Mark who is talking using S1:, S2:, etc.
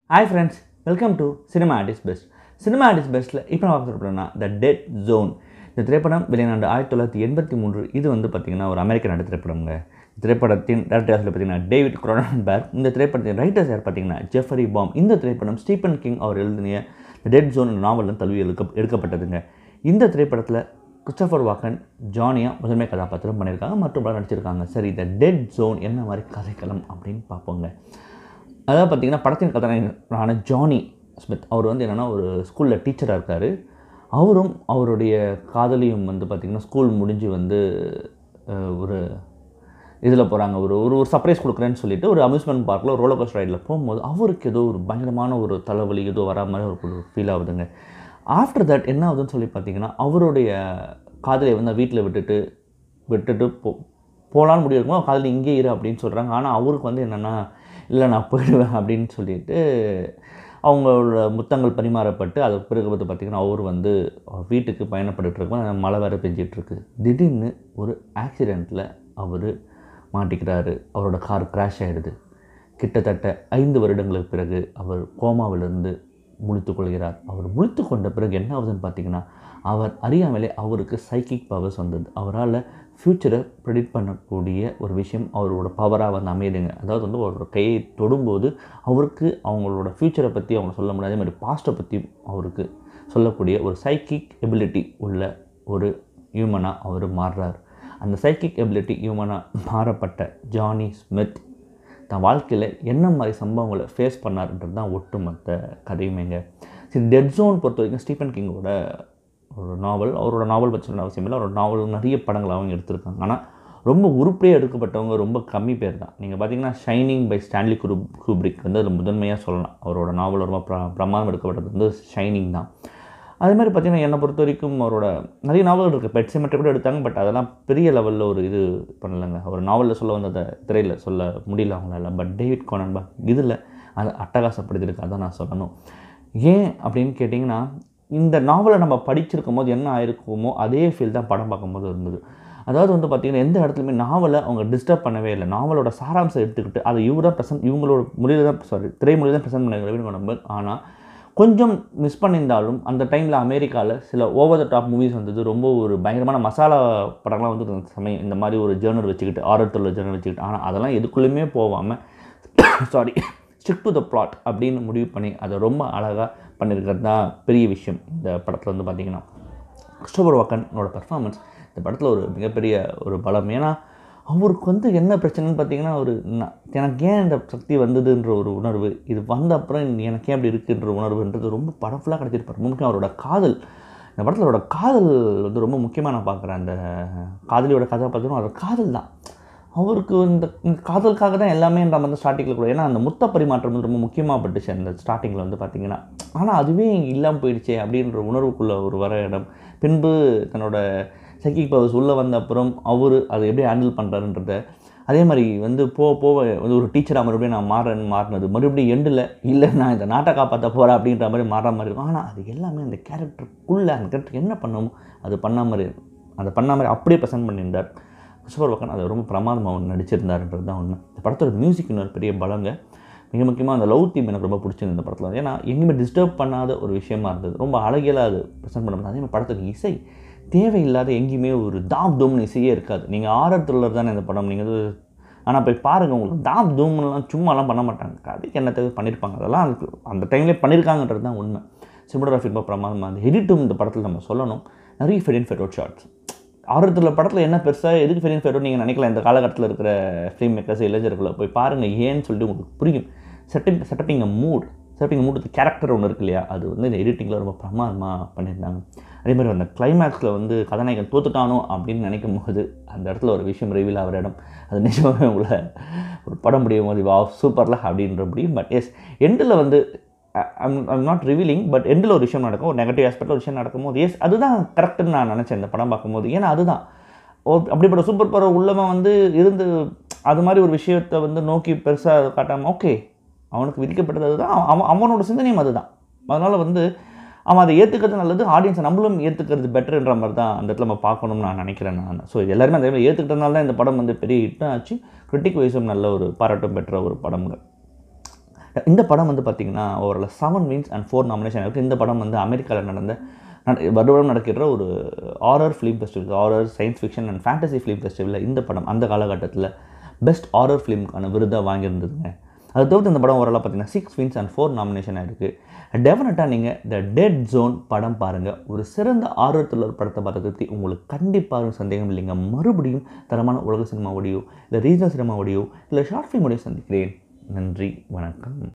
S1: hi friends welcome to cinema artist best cinema artist பெஸ்ட்டில் இப்போ நான் பார்க்க போகிறோம்னா த டெட் ஜோன் இந்த திரைப்படம் வெளிநாடு ஆயிரத்தி தொள்ளாயிரத்தி எண்பத்தி மூன்று இது வந்து பார்த்திங்கன்னா ஒரு அமெரிக்க நாடு திரைப்படங்க திரைப்படத்தின் டேரக்டர்ஸில் பார்த்தீங்கன்னா டேவிட் குரோனன்பேர்க் இந்த திரைப்படத்தின் ரைட்டர்ஸ் யார் பார்த்தீங்கன்னா ஜெஃபரி பாம் இந்த திரைப்படம் ஸ்டீபன் கிங் அவர் எழுதிய த டெட் ஜோன் நாவலில் தழுவி எடுக்க எடுக்கப்பட்டதுங்க இந்த திரைப்படத்தில் கிறிஸ்டபர் வாக்கன் ஜானியா முதன்மை கதாபாத்திரம் பண்ணியிருக்காங்க மற்றும் பலர் நடிச்சிருக்காங்க சரி இந்த டெட் ஜோன் என்ன மாதிரி கதைக்களம் அப்படின்னு பார்ப்போங்க அதாவது பார்த்தீங்கன்னா படத்தின் கதாநாயகனான ஜானி ஸ்மித் அவர் வந்து என்னென்னா ஒரு ஸ்கூலில் டீச்சராக இருக்கார் அவரும் அவருடைய காதலியும் வந்து பார்த்திங்கன்னா ஸ்கூல் முடிஞ்சு வந்து அஹ், ஒரு இதில் போகிறாங்க ஒரு ஒரு ஒரு சர்ப்ரைஸ் கொடுக்குறேன்னு சொல்லிட்டு ஒரு அம்யூஸ்மெண்ட் பார்க்கில் ஒரு ரோலர் கோஸ்டர் ரைடில் போகும்போது அவருக்கு ஏதோ ஒரு பயங்கரமான ஒரு தலைவலி ஏதோ வரா மாதிரி ஒரு ஃபீல் ஆகுதுங்க ஆஃப்டர் தட் என்ன ஆகுதுன்னு சொல்லி பார்த்தீங்கன்னா அவருடைய காதலியை வந்து வீட்டில் விட்டுட்டு விட்டுட்டு போ போகலான்னு முடிவு இருக்கும்போது காதலி இங்கே இரு அப்படின்னு சொல்கிறாங்க ஆனால் அவருக்கு வந்து என்னென்னா இல்லை நான் போயிடுவேன் அப்படின்னு சொல்லிட்டு அவங்களோட முத்தங்கள் பரிமாறப்பட்டு அது பிறகு வந்து பார்த்திங்கன்னா அவர் வந்து அவர் வீட்டுக்கு பயணப்பட்டுட்டு இருக்கும்போது மழை வேறு பெஞ்சிட்ருக்கு திடீர்னு ஒரு ஆக்சிடெண்ட்டில் அவர் மாட்டிக்கிறாரு அவரோட கார் கிராஷ் ஆகிடுது கிட்டத்தட்ட ஐந்து வருடங்களுக்கு பிறகு அவர் கோமாவிலிருந்து முழித்து கொள்கிறார் அவர் முழித்து கொண்ட பிறகு என்ன ஆகுதுன்னு பார்த்தீங்கன்னா அவர் அறியாமலே அவருக்கு சைக்கிக் பவர்ஸ் வந்தது அவரால் ஃப்யூச்சரை ப்ரெடிக்ட் பண்ணக்கூடிய ஒரு விஷயம் அவரோட பவராக வந்து அமையுதுங்க அதாவது வந்து அவரோட கையை தொடும்போது அவருக்கு அவங்களோட ஃப்யூச்சரை பற்றி அவங்க சொல்ல முடியாது அதே மாதிரி பாஸ்ட்டை பற்றி அவருக்கு சொல்லக்கூடிய ஒரு சைக்கிக் எபிலிட்டி உள்ள ஒரு ஹியூமனாக அவர் மாறுறார் அந்த சைக்கிக் எபிலிட்டி ஹியூமனாக மாறப்பட்ட ஜானி ஸ்மித் தன் வாழ்க்கையில் என்ன மாதிரி சம்பவங்களை ஃபேஸ் பண்ணாருன்றது தான் ஒட்டுமொத்த கதையுமேங்க சரி டெட் ஜோன் பொறுத்த வரைக்கும் ஸ்டீஃபன் கிங்கோட ஒரு நாவல் அவரோட நாவல் பற்றி சொல்ல அவசியம் இல்லை அவரோட நாவல் நிறைய படங்கள் அவங்க எடுத்திருக்காங்க ஆனால் ரொம்ப உருப்படியாக எடுக்கப்பட்டவங்க ரொம்ப கம்மி பேர் தான் நீங்கள் பார்த்தீங்கன்னா ஷைனிங் பை ஸ்டான்லி குரு கூப்ரிக் வந்து அதில் முதன்மையாக சொல்லலாம் அவரோட நாவல் ரொம்ப பிர பிரமாதம் எடுக்கப்பட்டது வந்து ஷைனிங் தான் அதே மாதிரி பார்த்தீங்கன்னா என்னை பொறுத்த வரைக்கும் அவரோட நிறைய நாவல் இருக்குது பெட் சிமெட்ரி கூட எடுத்தாங்க பட் அதெல்லாம் பெரிய லெவலில் ஒரு இது பண்ணலைங்க ஒரு நாவலில் சொல்ல வந்ததை திரையில் சொல்ல முடியல அவங்களால பட் டேவிட் கோனன்பா இதில் அதை அட்டகாசப்படுத்திருக்கு அதான் நான் சொல்லணும் ஏன் அப்படின்னு கேட்டிங்கன்னா இந்த நாவலை நம்ம படிச்சிருக்கும் போது என்ன ஆயிருக்குமோ அதே ஃபீல் தான் படம் பார்க்கும்போது இருந்தது அதாவது வந்து பார்த்திங்கன்னா எந்த இடத்துலையுமே நாவலை அவங்க டிஸ்டர்ப் பண்ணவே இல்லை நாவலோட சாராம்சம் எடுத்துக்கிட்டு அதை இவங்க தான் ப்ரெசென்ட் இவங்களோட மொழியில் தான் சாரி திரைமொழி தான் ப்ரெசென்ட் பண்ண ரவீன் கோனம்பர் ஆனால் கொஞ்சம் மிஸ் பண்ணியிருந்தாலும் அந்த டைமில் அமெரிக்காவில் சில ஓவர் த டாப் மூவிஸ் வந்தது ரொம்ப ஒரு பயங்கரமான மசாலா படம்லாம் வந்து இருந்த சமயம் இந்த மாதிரி ஒரு ஜேர்னர் வச்சுக்கிட்டு ஆரத்தில் ஜேர்னர் வச்சுக்கிட்டு ஆனால் அதெல்லாம் எதுக்குள்ளேயுமே போகாமல் sorry stick to the plot அப்படின்னு முடிவு பண்ணி அதை ரொம்ப அழகாக பண்ணியிருக்கிறது தான் பெரிய விஷயம் இந்த படத்தில் வந்து பார்த்திங்கன்னா கிறிஸ்டோபர் வாக்கனோட பெர்ஃபார்மன்ஸ் இந்த படத்தில் ஒரு மிகப்பெரிய ஒரு பலம் ஏன்னா அவருக்கு வந்து என்ன பிரச்சனைன்னு பார்த்தீங்கன்னா ஒரு ந- எனக்கு ஏன் இந்த சக்தி வந்ததுன்ற ஒரு உணர்வு இது வந்த அப்புறம் எனக்கு ஏன் அப்படி இருக்குன்ற உணர்வுன்றது ரொம்ப படம் ஃபுல்லாக கிடச்சிருப்பார் முக்கியம் அவரோட காதல் இந்த படத்தில் அவரோட காதல் வந்து ரொம்ப முக்கியமாக நான் பார்க்குறேன் அந்த காதலியோட கதாபாத்திரம் அவரோட காதல் தான் அவருக்கு இந்த இந்த காதலுக்காக தான் எல்லாமே நம்ம வந்து ஸ்டார்டிங்கில் கூட ஏன்னா அந்த முத்த பரிமாற்றம் வந்து ரொம்ப முக்கியமாக பட்டுச்சு அந்த ஸ்டார்டிங்கில் வந்து பார்த்தீங்கன்னா ஆனால் அதுவே இல்லாமல் போயிடுச்சே அப்படின்ற உணர்வுக்குள்ளே ஒரு வர இடம் பின்பு தன்னோட சைக்கிக் பவர்ஸ் உள்ளே வந்த அப்புறம் அவர் அதை எப்படி ஹேண்டில் பண்ணுறாருன்றத அதே மாதிரி வந்து போக போக வந்து ஒரு டீச்சராக மறுபடியும் நான் மாறேன்னு மாறினது மறுபடியும் எண்டில் இல்லை நான் இந்த நாட்டை காப்பாற்ற போகிறேன் அப்படின்ற மாதிரி மாற மாதிரி இருக்கும் ஆனால் அது எல்லாமே அந்த கேரக்டருக்குள்ளே அந்த கேரக்டர் என்ன பண்ணணுமோ அது பண்ண மாதிரி அதை பண்ண மாதிரி அப்படியே ப்ரெசென்ட் பண்ணியிருந்தார் கிறிஸ்டோபர் வக்கன் அதை ரொம்ப பிரமாதமாக அவர் நடிச்சிருந்தாருன்றது தான் உண்மை இந்த படத்தோட மியூசிக் இன்னொரு பெரிய பலங்க மிக முக்கியமாக அந்த லவ் தீம் எனக்கு ரொம்ப பிடிச்சிருந்தது இந்த படத்தில் ஏன்னா எங்கேயுமே டிஸ்டர்ப் பண்ணாத ஒரு விஷயமா இருந்தது ரொம்ப அழகியலாக அது ப்ரெசென்ட் பண்ண முடியாது அதே மாதிரி படத்துக்கு இசை தேவையில்லாத எங்கேயுமே ஒரு தாம் தூம்னு இசையே இருக்காது நீங்கள் ஆரர் த்ரில்லர் தானே இந்த படம் நீங்கள் வந்து ஆனால் போய் பாருங்கள் உங்களுக்கு தாம் தூம்லாம் சும்மாலாம் பண்ண மாட்டாங்க கதைக்கு என்ன தேவை பண்ணியிருப்பாங்க அதெல்லாம் அதுக்கு அந்த டைம்லேயே பண்ணியிருக்காங்கன்றது தான் உண்மை சினிமோகிராஃபி ரொம்ப பிரமாதமாக அந்த எடிட்டும் இந்த படத்தில் நம்ம சொல்லணும் நிறைய ஃபெரின் ஃபெரோட் ஷார்ட்ஸ் ஆரத்தில் படத்தில் என்ன பெருசாக எதுக்கு ஃபெரின் ஃபெரோட் நீங்கள் நினைக்கலாம் இந்த காலகட்டத்தில் இருக்கிற ஃபிலிம் மேக்கர்ஸ் இளைஞர்களை போய் பாருங்கள் ஏன்னு சொல்லிட்டு உங்களுக்கு புரியும் setting setting uh mood setting mood character ஒன்று இருக்கு இல்லையா அது வந்து இந்த எடிட்டிங்கில் ரொம்ப பிரமாதமாக பண்ணியிருந்தாங்க அதே மாதிரி அந்த கிளைமேக்ஸில் வந்து கதாநாயகன் தோத்துட்டானோ அப்படின்னு நினைக்கும் போது அந்த இடத்துல ஒரு விஷயம் ரிவீல் ஆகிற இடம் அது நிஜமாகவே உங்களை ஒரு படம் முடியும் போது வா சூப்பரில் அப்படின்றபடி பட் எஸ் எண்டில் வந்து ஐம் நாட் ரிவீலிங் பட் எண்டில் ஒரு விஷயம் நடக்கும் ஒரு நெகட்டிவ் ஆஸ்பெக்டில் ஒரு விஷயம் நடக்கும்போது எஸ் அதுதான் கரெக்டுன்னு நான் நினச்சேன் இந்த படம் பார்க்கும்போது ஏன்னா அதுதான் ஓ அப்படிப்பட்ட சூப்பர் பவர் உள்ளவன் வந்து இருந்து அது மாதிரி ஒரு விஷயத்தை வந்து நோக்கி பெருசாக காட்டாமல் ஓகே அவனுக்கு விதிக்கப்பட்டது அதுதான் அவன் அவனோட சிந்தனையும் அதுதான் அதனால் வந்து அவன் அதை ஏற்றுக்கிறது நல்லது ஆடியன்ஸை நம்மளும் ஏற்றுக்கிறது பெட்டர்ன்ற மாதிரி தான் அந்த இடத்துல நம்ம பார்க்கணும்னு நான் நினைக்கிறேன் நான் ஸோ எல்லாருமே அதே மாதிரி ஏற்றுக்கிட்டதுனால தான் இந்த படம் வந்து பெரிய ஹிட்டும் ஆச்சு கிரிட்டிக் வைஸும் நல்ல ஒரு பாராட்டும் பெற்ற ஒரு படம்ங்க இந்த படம் வந்து பார்த்திங்கன்னா ஒரு seven wins and four nomination இருக்குது இந்த படம் வந்து அமெரிக்காவில் நடந்த நட- வருடம் நடக்கிற ஒரு horror film festival horror science fiction and fantasy film ஃபெஸ்டிவலில் இந்த படம் அந்த காலகட்டத்தில் பெஸ்ட் ஆரர் ஃபிலிம்க்கான விருதாக வாங்கியிருந்ததுங்க அது தவிர்த்து இந்த படம் ஓரளவு பார்த்தீங்கன்னா six wins and four nomination இருக்குது டெஃபினட்டாக நீங்கள் த டெட் ஜோன் படம் பாருங்கள் ஒரு சிறந்த ஆர்வத்தில் த்ரில்லர் படத்தை பார்த்த திருப்தி உங்களுக்கு கண்டிப்பாக சந்தேகம் இல்லைங்க மறுபடியும் தரமான உலக சினிமாவோடையோ இல்லை ரீஜனல் சினிமாவோடையோ இல்லை ஷார்ட் ஃபிலிமோடையோ சந்திக்கிறேன் நன்றி வணக்கம்